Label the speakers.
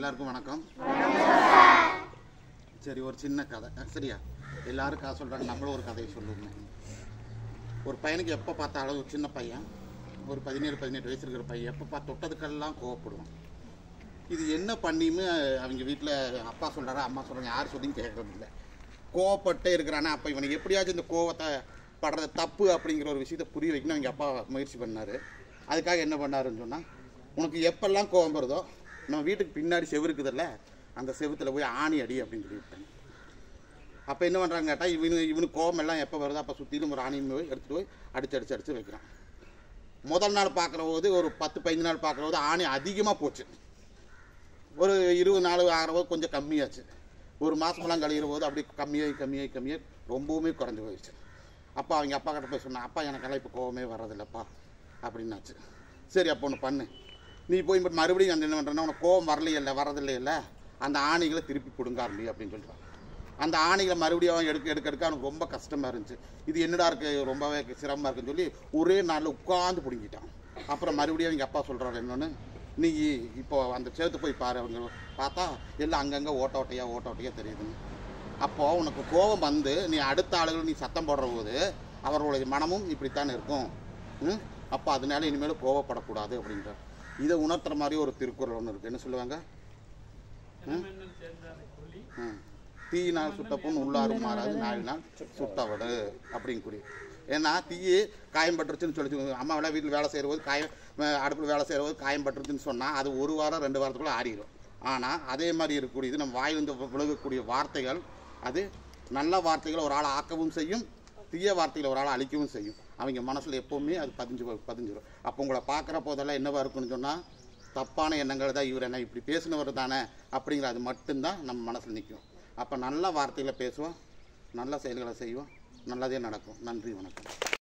Speaker 1: எல்லாருக்கும் வணக்கம் சரி ஒரு சின்ன கதை அஹ், சரியா எல்லாரும் கதை சொல்கிறாங்க நம்மளும் ஒரு கதையை சொல்லுவோம் ஒரு பையனுக்கு எப்போ பார்த்தாலும் ஒரு சின்ன பையன் ஒரு பதினேழு பதினெட்டு வயசு இருக்கிற பையன் எப்போ பார்த்து தொட்டதுக்கெல்லாம் கோவப்படுவான் இது என்ன பண்ணியுமே அவங்க வீட்டில் அப்பா சொல்கிறாரு அம்மா சொல்கிறாங்க யார் சொல்லியும் கேட்கறது இல்லை கோவப்பட்டே இருக்கிறானே அப்போ இவனுக்கு எப்படியாச்சும் இந்த கோவத்தை படுறது தப்பு அப்படிங்கிற ஒரு விஷயத்தை புரிய வைக்கணும் அவங்க அப்பா முயற்சி பண்ணார் அதுக்காக என்ன பண்ணாருன்னு சொன்னால் உனக்கு எப்பெல்லாம் கோவம் வருதோ நம்ம வீட்டுக்கு பின்னாடி செவு இருக்குதுல்ல அந்த செவுத்துல போய் ஆணி அடி அப்படின்னு சொல்லிவிட்டாங்க அப்போ என்ன பண்ணுறாங்க கேட்டால் இவனு இவனுக்கு கோவம் எல்லாம் எப்போ வருதோ அப்போ சுற்றிலும் ஒரு ஆணியும் போய் எடுத்துகிட்டு போய் அடிச்சு அடிச்சு அடிச்சு வைக்கிறான் முதல் நாள் பார்க்குற போது ஒரு பத்து பதினஞ்சு நாள் பார்க்குற போது ஆணி அதிகமாக போச்சு ஒரு இருபது நாள் ஆகிற போது கொஞ்சம் கம்மியாச்சு ஒரு மாதமெல்லாம் கழிகிற போது அப்படி கம்மியாகி கம்மியாகி கம்மியாகி ரொம்பவுமே குறைஞ்சி போயிடுச்சு அப்பா அவங்க அப்பா கிட்ட போய் சொன்னேன் அப்பா எனக்கெல்லாம் இப்போ கோவமே வர்றதில்லப்பா அப்படின்னாச்சு சரி அப்போ ஒன்று பண்ணு நீ போய் இப்ப மறுபடியும் அந்த என்ன பண்ணுறேன்னா உனக்கு கோவம் வரலையே இல்லை வரதில்லை இல்லை அந்த ஆணிகளை திருப்பி கொடுங்க ஆரம்பி அப்படின்னு சொல்லிட்டான் அந்த ஆணிகளை மறுபடியும் அவன் எடுக்க எடுக்க எடுக்க அவனுக்கு ரொம்ப கஷ்டமாக இருந்துச்சு இது என்னடா இருக்கு ரொம்பவே சிரமமாக இருக்குன்னு சொல்லி ஒரே நாளில் உட்காந்து பிடுங்கிட்டான் அப்புறம் மறுபடியும் அவங்க அப்பா சொல்கிறாரு என்னன்னு நீ இப்போ அந்த சேர்த்து போய் பாரு அவங்க பார்த்தா எல்லாம் அங்கங்கே ஓட்ட ஓட்டையா ஓட்ட ஓட்டையா தெரியுதுங்க அப்போ உனக்கு கோபம் வந்து நீ அடுத்த ஆளுகள் நீ சத்தம் போடுற போது அவர்களுடைய மனமும் இப்படித்தான் இருக்கும் ம்? அப்போ அதனால இனிமேல் கோவப்படக்கூடாது அப்படின்றார் இதை உணர்த்துற மாதிரி ஒரு திருக்குறள் ஒன்று இருக்கு என்ன சொல்லுவாங்க ம். தீயினால் சுட்ட புண் உள்ளாரும் மாறாது நாளினால் சுட்டவடு அப்படிங்கக்கூடிய ஏன்னா தீ காயம் பட்டுருச்சுன்னு சொல்லி அம்மா வேலை வீட்டில் வேலை செய்கிற போது காயம் அடுப்பில் வேலை செய்கிற போது காயம் பட்டுருச்சுன்னு சொன்னால் அது ஒரு வாரம் ரெண்டு வாரத்துக்குள்ள ஆறிடும் ஆனால் அதே மாதிரி இருக்கக்கூடியது நம்ம வாயிலிருந்து விழுகக்கூடிய வார்த்தைகள் அது நல்ல வார்த்தைகளை ஒரு ஆளை ஆக்கவும் செய்யும் தீய வார்த்தைகளை ஒரு ஆளை அழிக்கவும் செய்யும் அவங்க மனசில் எப்போவுமே அது பதிஞ்சு போ- பதிஞ்சிரும் அப்போ உங்களை பார்க்குற போதெல்லாம் என்னவா இருக்குன்னு சொன்னால் தப்பான எண்ணங்கள் தான் இவர் என்ன இப்படி பேசினவர் தானே அப்படிங்கிற அது மட்டும்தான் நம்ம மனசில் நிற்கும் அப்போ நல்ல வார்த்தைகளை பேசுவோம் நல்ல செயல்களை செய்வோம் நல்லதே நடக்கும் நன்றி வணக்கம்